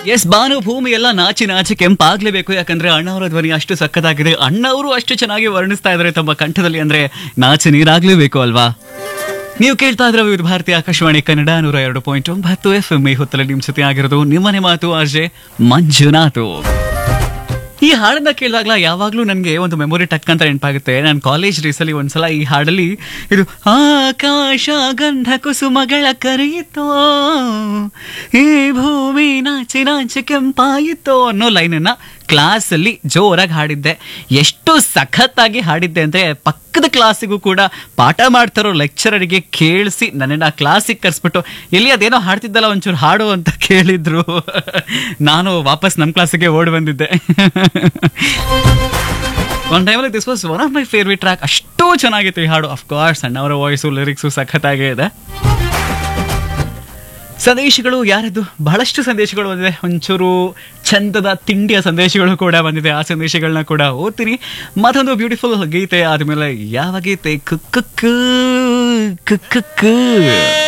S ಭಾನು ಭೂಮಿ ಎಲ್ಲ ನಾಚಿ ನಾಚಿ ಕೆಂಪಾಗ್ಲೇಬೇಕು ಯಾಕಂದ್ರೆ ಅಣ್ಣವರ ಧ್ವನಿ ಅಷ್ಟು ಸಕ್ಕತ್ತಾಗಿದೆ ಅಣ್ಣವರು ಅಷ್ಟು ಚೆನ್ನಾಗಿ ವರ್ಣಿಸ್ತಾ ಇದ್ದಾರೆ ತಮ್ಮ ಕಂಠದಲ್ಲಿ ಅಂದ್ರೆ ನಾಚಿ ನೀರಾಗ್ಲೇಬೇಕು ಅಲ್ವಾ ನೀವು ಕೇಳ್ತಾ ಇದ್ರೆ ವಿವಿಧ ಭಾರತಿ ಆಕಾಶವಾಣಿ ಕನ್ನಡ ನೂರ ಎರಡು ಪಾಯಿಂಟ್ ಒಂಬತ್ತು ಎಫ್ ಎಂ ಈ ಹೊತ್ತಲ್ಲಿ ನಿಮ್ ಜೊತೆ ಆಗಿರೋದು ನಿಮ್ಮನೆ ಮಾತು ಆರ್ಜೆ ಮಂಜುನಾಥು ಈ ಹಾಡನ್ನ ಕೇಳಿದಾಗ್ಲ ಯಾವಾಗ್ಲೂ ನನಗೆ ಒಂದು ಮೆಮೊರಿ ಟಕ್ ಅಂತ ನೆನಪಾಗುತ್ತೆ ನಾನು ಕಾಲೇಜ್ ಡೇಸಲ್ಲಿ ಒಂದ್ಸಲ ಈ ಹಾಡಲ್ಲಿ ಇದು ಆಕಾಶ ಗಂಧ ಕುಸುಮಗಳ ಕರೆಯಿತೋ ಈ ಭೂಮಿ ನಾಚಿ ನಾಚಿ ಕೆಂಪಾಯಿತೋ ಅನ್ನೋ ಲೈನನ್ನ ಕ್ಲಾಸಲ್ಲಿ ಜೋರಾಗಿ ಹಾಡಿದ್ದೆ ಎಷ್ಟು ಸಖತ್ತಾಗಿ ಹಾಡಿದ್ದೆ ಅಂದ್ರೆ ಪಕ್ಕದ ಕ್ಲಾಸಿಗೂ ಕೂಡ ಪಾಠ ಮಾಡ್ತಾರೋ ಲೆಕ್ಚರರಿಗೆ ಕೇಳಿಸಿ ನನ್ನನ್ನು ಕ್ಲಾಸಿಗೆ ಕರೆಸ್ಬಿಟ್ಟು ಎಲ್ಲಿ ಅದೇನೋ ಹಾಡ್ತಿದ್ದಲ್ಲ ಒಂಚೂರು ಹಾಡು ಅಂತ ಕೇಳಿದ್ರು ನಾನು ವಾಪಸ್ ನಮ್ಮ ಕ್ಲಾಸಿಗೆ ಓಡಿ ಬಂದಿದ್ದೆ ಒಂದು ಟೈಮಲ್ಲಿ this was one of my favourite track ಅಷ್ಟು ಚೆನ್ನಾಗಿತ್ತು ಈ ಹಾಡು ಅಫ್ಕೋರ್ಸ್ ಅಣ್ಣವರ ವಾಯ್ಸು ಲಿರಿಕ್ಸು ಸಖತ್ತಾಗೇ ಇದೆ ಸಂದೇಶಗಳು ಯಾರದ್ದು ಬಹಳಷ್ಟು ಸಂದೇಶಗಳು ಬಂದಿದೆ ಒಂಚೂರು ಚಂದದ ತಿಂಡಿಯ ಸಂದೇಶಗಳು ಕೂಡ ಬಂದಿದೆ ಆ ಸಂದೇಶಗಳನ್ನ ಕೂಡ ಓದ್ತೀನಿ ಮತ್ತೊಂದು ಬ್ಯೂಟಿಫುಲ್ ಗೀತೆ ಆದಮೇಲೆ ಯಾವ ಗೀತೆ ಕುಕ್ಕು ಕುಕ್ಕು